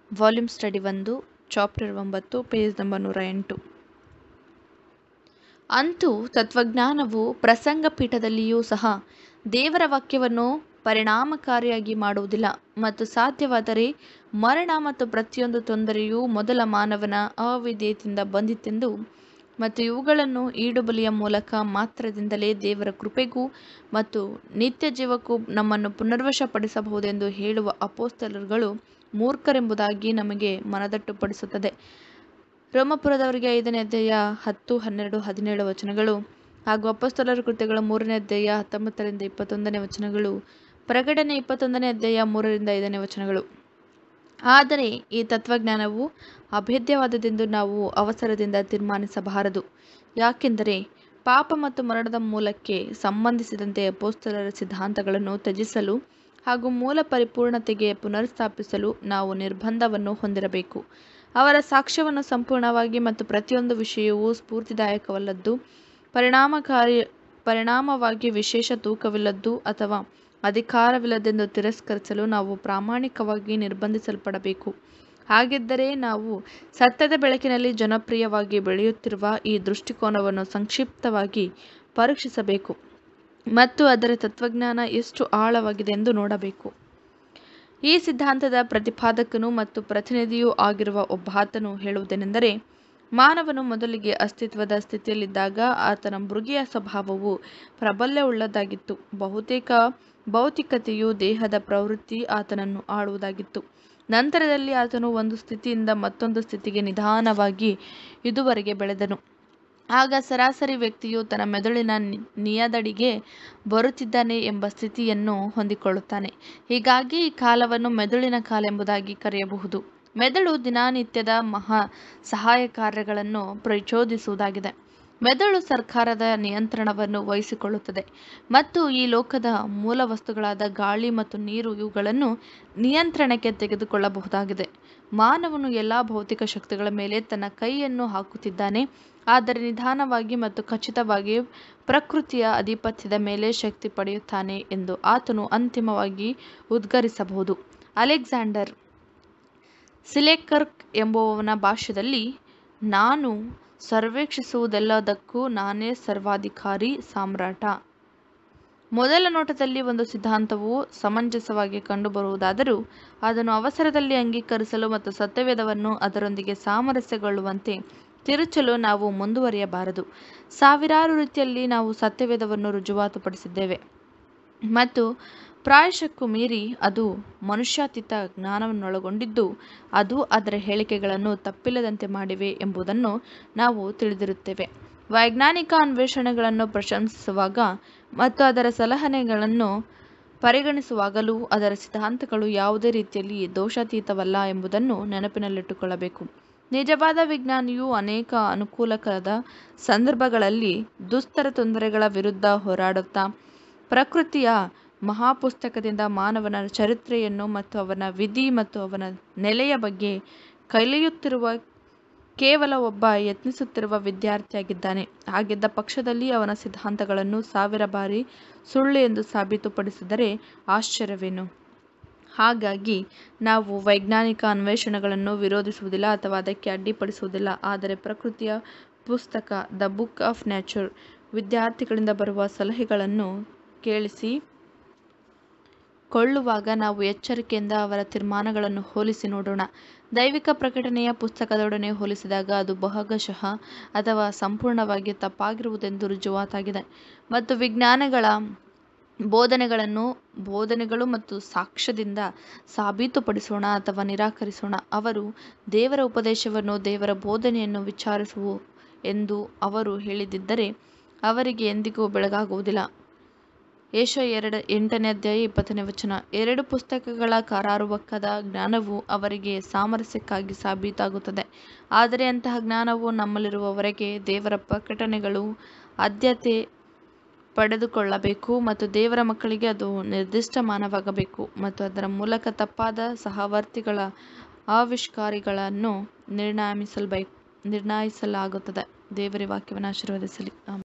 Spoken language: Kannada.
ವಾಲ್ಯೂಮ್ ಸ್ಟಡಿ ಒಂದು ಚಾಪ್ಟರ್ ಒಂಬತ್ತು ಪೇಜ್ ನಂಬರ್ ನೂರ ಎಂಟು ಅಂತೂ ತತ್ವಜ್ಞಾನವು ಪ್ರಸಂಗ ಪೀಠದಲ್ಲಿಯೂ ಸಹ ದೇವರ ವಾಕ್ಯವನ್ನು ಪರಿಣಾಮಕಾರಿಯಾಗಿ ಮಾಡುವುದಿಲ್ಲ ಮತ್ತು ಸಾಧ್ಯವಾದರೆ ಮರಣ ಮತ್ತು ಪ್ರತಿಯೊಂದು ತೊಂದರೆಯೂ ಮೊದಲ ಮಾನವನ ಅವಿಧೇಯತೆಯಿಂದ ಬಂದಿತೆಂದು ಮತ್ತು ಇವುಗಳನ್ನು ಈಡುಬಲಿಯ ಮೂಲಕ ಮಾತ್ರದಿಂದಲೇ ದೇವರ ಕೃಪೆಗೂ ಮತ್ತು ನಿತ್ಯ ಜೀವಕ್ಕೂ ನಮ್ಮನ್ನು ಪುನರ್ವಶಪಡಿಸಬಹುದೆಂದು ಹೇಳುವ ಅಪೋಸ್ತಲರುಗಳು ಮೂರ್ಖರೆಂಬುದಾಗಿ ನಮಗೆ ಮನದಟ್ಟುಪಡಿಸುತ್ತದೆ ರೋಮಪುರದವರಿಗೆ ಐದನೇ ಅಧ್ಯಾಯ ಹತ್ತು ಹನ್ನೆರಡು ಹದಿನೇಳು ವಚನಗಳು ಹಾಗೂ ಅಪೋಸ್ತಲರ ಕೃತ್ಯಗಳ ಮೂರನೇ ಅಧ್ಯಾಯ ಹತ್ತೊಂಬತ್ತರಿಂದ ಇಪ್ಪತ್ತೊಂದನೇ ವಚನಗಳು ಪ್ರಕಟಣೆ ಇಪ್ಪತ್ತೊಂದನೇ ಅಧ್ಯಾಯ ಮೂರರಿಂದ ಐದನೇ ವಚನಗಳು ಆದರೆ ಈ ತತ್ವಜ್ಞಾನವು ಅಭೇದ್ಯವಾದದೆಂದು ನಾವು ಅವಸರದಿಂದ ತೀರ್ಮಾನಿಸಬಾರದು ಯಾಕೆಂದರೆ ಪಾಪ ಮತ್ತು ಮರಣದ ಮೂಲಕ್ಕೆ ಸಂಬಂಧಿಸಿದಂತೆ ಅಪೋಸ್ತಲರ ಸಿದ್ಧಾಂತಗಳನ್ನು ತ್ಯಜಿಸಲು ಹಾಗೂ ಮೂಲ ಪರಿಪೂರ್ಣತೆಗೆ ಪುನರ್ಸ್ಥಾಪಿಸಲು ನಾವು ನಿರ್ಬಂಧವನ್ನು ಹೊಂದಿರಬೇಕು ಅವರ ಸಾಕ್ಷ್ಯವನ್ನು ಸಂಪೂರ್ಣವಾಗಿ ಮತ್ತು ಪ್ರತಿಯೊಂದು ವಿಷಯವೂ ಸ್ಫೂರ್ತಿದಾಯಕವಲ್ಲದ್ದು ಪರಿಣಾಮಕಾರಿ ಪರಿಣಾಮವಾಗಿ ವಿಶೇಷ ತೂಕವಿಲ್ಲದ್ದು ಅಥವಾ ಅಧಿಕಾರವಿಲ್ಲದೆಂದು ತಿರಸ್ಕರಿಸಲು ನಾವು ಪ್ರಾಮಾಣಿಕವಾಗಿ ನಿರ್ಬಂಧಿಸಲ್ಪಡಬೇಕು ಹಾಗಿದ್ದರೆ ನಾವು ಸತ್ಯದ ಬೆಳಕಿನಲ್ಲಿ ಜನಪ್ರಿಯವಾಗಿ ಬೆಳೆಯುತ್ತಿರುವ ಈ ದೃಷ್ಟಿಕೋನವನ್ನು ಸಂಕ್ಷಿಪ್ತವಾಗಿ ಪರೀಕ್ಷಿಸಬೇಕು ಮತ್ತು ಅದರ ತತ್ವಜ್ಞಾನ ಎಷ್ಟು ಆಳವಾಗಿದೆ ಎಂದು ನೋಡಬೇಕು ಈ ಸಿದ್ಧಾಂತದ ಪ್ರತಿಪಾದಕನು ಮತ್ತು ಪ್ರತಿನಿಧಿಯೂ ಆಗಿರುವ ಒಬ್ಬಾತನು ಹೇಳುವುದೇನೆಂದರೆ ಮಾನವನು ಮೊದಲಿಗೆ ಅಸ್ತಿತ್ವದ ಸ್ಥಿತಿಯಲ್ಲಿದ್ದಾಗ ಆತನ ಮೃಗೀಯ ಸ್ವಭಾವವು ಪ್ರಬಲ್ಯವುಳ್ಳದಾಗಿತ್ತು ಬಹುತೇಕ ಭೌತಿಕತೆಯು ದೇಹದ ಪ್ರವೃತ್ತಿ ಆತನನ್ನು ಆಳುವುದಾಗಿತ್ತು ನಂತರದಲ್ಲಿ ಆತನು ಒಂದು ಸ್ಥಿತಿಯಿಂದ ಮತ್ತೊಂದು ಸ್ಥಿತಿಗೆ ನಿಧಾನವಾಗಿ ಇದುವರೆಗೆ ಬೆಳೆದನು ಆಗ ಸರಾಸರಿ ವ್ಯಕ್ತಿಯು ತನ್ನ ಮೆದುಳಿನ ನಿಯದಡಿಗೆ ಬರುತ್ತಿದ್ದಾನೆ ಎಂಬ ಸ್ಥಿತಿಯನ್ನು ಹೊಂದಿಕೊಳ್ಳುತ್ತಾನೆ ಹೀಗಾಗಿ ಈ ಕಾಲವನ್ನು ಮೆದುಳಿನ ಕಾಲ ಎಂಬುದಾಗಿ ಕರೆಯಬಹುದು ಮೆದುಳು ದಿನನಿತ್ಯದ ಮಹಾ ಸಹಾಯ ಕಾರ್ಯಗಳನ್ನು ಪ್ರಚೋದಿಸುವುದಾಗಿದೆ ಮೆದುಳು ಸರ್ಕಾರದ ನಿಯಂತ್ರಣವನ್ನು ವಹಿಸಿಕೊಳ್ಳುತ್ತದೆ ಮತ್ತು ಈ ಲೋಕದ ಮೂಲ ವಸ್ತುಗಳಾದ ಗಾಳಿ ಮತ್ತು ನೀರು ಇವುಗಳನ್ನು ನಿಯಂತ್ರಣಕ್ಕೆ ತೆಗೆದುಕೊಳ್ಳಬಹುದಾಗಿದೆ ಮಾನವನು ಎಲ್ಲ ಭೌತಿಕ ಶಕ್ತಿಗಳ ಮೇಲೆ ತನ್ನ ಕೈಯನ್ನು ಹಾಕುತ್ತಿದ್ದಾನೆ ಆದರೆ ನಿಧಾನವಾಗಿ ಮತ್ತು ಖಚಿತವಾಗಿ ಪ್ರಕೃತಿಯ ಆಧಿಪತ್ಯದ ಮೇಲೆ ಶಕ್ತಿ ಪಡೆಯುತ್ತಾನೆ ಎಂದು ಆತನು ಅಂತಿಮವಾಗಿ ಉದ್ಗರಿಸಬಹುದು ಅಲೆಕ್ಸಾಂಡರ್ ಸಿಲೆಕರ್ಕ್ ಎಂಬುವವನ ಭಾಷ್ಯದಲ್ಲಿ ನಾನು ಸರ್ವೇಕ್ಷಿಸುವುದೆಲ್ಲದಕ್ಕೂ ನಾನೇ ಸರ್ವಾಧಿಕಾರಿ ಸಾಮ್ರಾಟ ಮೊದಲ ನೋಟದಲ್ಲಿ ಒಂದು ಸಿದ್ಧಾಂತವು ಸಮಂಜಸವಾಗಿ ಕಂಡುಬರುವುದಾದರೂ ಅದನ್ನು ಅವಸರದಲ್ಲಿ ಅಂಗೀಕರಿಸಲು ಮತ್ತು ಸತ್ಯವೇದವನ್ನು ಅದರೊಂದಿಗೆ ಸಾಮರಸ್ಯಗೊಳ್ಳುವಂತೆ ತಿರುಚಲು ನಾವು ಮುಂದುವರಿಯಬಾರದು ಸಾವಿರಾರು ರೀತಿಯಲ್ಲಿ ನಾವು ಸತ್ಯವೇದವನ್ನು ರುಜುವಾತುಪಡಿಸಿದ್ದೇವೆ ಮತ್ತು ಪ್ರಾಯಶಕ್ಕೂ ಮೀರಿ ಅದು ಮನುಷ್ಯಾತೀತ ಜ್ಞಾನವನ್ನೊಳಗೊಂಡಿದ್ದು ಅದು ಅದರ ಹೇಳಿಕೆಗಳನ್ನು ತಪ್ಪಿಲ್ಲದಂತೆ ಮಾಡಿವೆ ಎಂಬುದನ್ನು ನಾವು ತಿಳಿದಿರುತ್ತೇವೆ ವೈಜ್ಞಾನಿಕ ಅನ್ವೇಷಣೆಗಳನ್ನು ಪ್ರಶಂಸಿಸುವಾಗ ಮತ್ತು ಅದರ ಸಲಹೆಗಳನ್ನು ಪರಿಗಣಿಸುವಾಗಲೂ ಅದರ ಸಿದ್ಧಾಂತಗಳು ಯಾವುದೇ ರೀತಿಯಲ್ಲಿ ದೋಷಾತೀತವಲ್ಲ ಎಂಬುದನ್ನು ನೆನಪಿನಲ್ಲಿಟ್ಟುಕೊಳ್ಳಬೇಕು ನಿಜವಾದ ವಿಜ್ಞಾನಿಯು ಅನೇಕ ಅನುಕೂಲಕರದ ಸಂದರ್ಭಗಳಲ್ಲಿ ದುಸ್ತರ ತೊಂದರೆಗಳ ವಿರುದ್ಧ ಹೋರಾಡುತ್ತಾ ಪ್ರಕೃತಿಯ ಮಹಾಪುಸ್ತಕದಿಂದ ಮಾನವನ ಚರಿತ್ರೆಯನ್ನು ಮತ್ತು ಅವನ ವಿಧಿ ಮತ್ತು ಅವನ ನೆಲೆಯ ಬಗ್ಗೆ ಕಲಿಯುತ್ತಿರುವ ಕೇವಲ ಒಬ್ಬ ಯತ್ನಿಸುತ್ತಿರುವ ವಿದ್ಯಾರ್ಥಿಯಾಗಿದ್ದಾನೆ ಹಾಗಿದ್ದ ಪಕ್ಷದಲ್ಲಿ ಅವನ ಸಿದ್ಧಾಂತಗಳನ್ನು ಸಾವಿರ ಬಾರಿ ಸುಳ್ಳು ಎಂದು ಸಾಬೀತುಪಡಿಸಿದರೆ ಆಶ್ಚರ್ಯವೇನು ಹಾಗಾಗಿ ನಾವು ವೈಜ್ಞಾನಿಕ ಅನ್ವೇಷಣೆಗಳನ್ನು ವಿರೋಧಿಸುವುದಿಲ್ಲ ಅಥವಾ ಅದಕ್ಕೆ ಅಡ್ಡಿಪಡಿಸುವುದಿಲ್ಲ ಆದರೆ ಪ್ರಕೃತಿಯ ಪುಸ್ತಕ ದ ಬುಕ್ ಆಫ್ ನ್ಯಾಚರ್ ವಿದ್ಯಾರ್ಥಿಗಳಿಂದ ಬರುವ ಸಲಹೆಗಳನ್ನು ಕೇಳಿಸಿ ಕೊಳ್ಳುವಾಗ ನಾವು ಎಚ್ಚರಿಕೆಯಿಂದ ಅವರ ತೀರ್ಮಾನಗಳನ್ನು ಹೋಲಿಸಿ ನೋಡೋಣ ದೈವಿಕ ಪ್ರಕಟಣೆಯ ಪುಸ್ತಕದೊಡನೆ ಹೋಲಿಸಿದಾಗ ಅದು ಭಾಗಶಃ ಅಥವಾ ಸಂಪೂರ್ಣವಾಗಿ ತಪ್ಪಾಗಿರುವುದೆಂದು ರುಜುವಾತಾಗಿದೆ ಮತ್ತು ವಿಜ್ಞಾನಗಳ ಬೋಧನೆಗಳನ್ನು ಬೋಧನೆಗಳು ಮತ್ತು ಸಾಕ್ಷ್ಯದಿಂದ ಸಾಬೀತುಪಡಿಸೋಣ ಅಥವಾ ನಿರಾಕರಿಸೋಣ ಅವರು ದೇವರ ಉಪದೇಶವನ್ನು ದೇವರ ಬೋಧನೆಯನ್ನು ವಿಚಾರಿಸುವು ಎಂದು ಅವರು ಹೇಳಿದ್ದರೆ ಅವರಿಗೆ ಎಂದಿಗೂ ಬೆಳಗಾಗುವುದಿಲ್ಲ ಏಷ ಎರಡು ಎಂಟನೇ ಅಧ್ಯಾಯ ಇಪ್ಪತ್ತನೇ ವಚನ ಎರಡು ಪುಸ್ತಕಗಳ ಕರಾರುವಕ್ಕದ ಜ್ಞಾನವು ಅವರಿಗೆ ಸಾಮರಸ್ಯಕ್ಕಾಗಿ ಸಾಬೀತಾಗುತ್ತದೆ ಆದರೆ ಅಂತಹ ಜ್ಞಾನವು ನಮ್ಮಲ್ಲಿರುವವರೆಗೆ ದೇವರ ಪ್ರಕಟಣೆಗಳು ಆದ್ಯತೆ ಪಡೆದುಕೊಳ್ಳಬೇಕು ಮತ್ತು ದೇವರ ಮಕ್ಕಳಿಗೆ ಅದು ನಿರ್ದಿಷ್ಟಮಾನವಾಗಬೇಕು ಮತ್ತು ಅದರ ಮೂಲಕ ತಪ್ಪಾದ ಸಹವರ್ತಿಗಳ ಆವಿಷ್ಕಾರಿಗಳನ್ನು ನಿರ್ಣಯಿಸಲ್ಬೇಕು ನಿರ್ಣಯಿಸಲಾಗುತ್ತದೆ ದೇವರ ವಾಕ್ಯವನ್ನು ಆಶೀರ್ವದಿಸಲಿ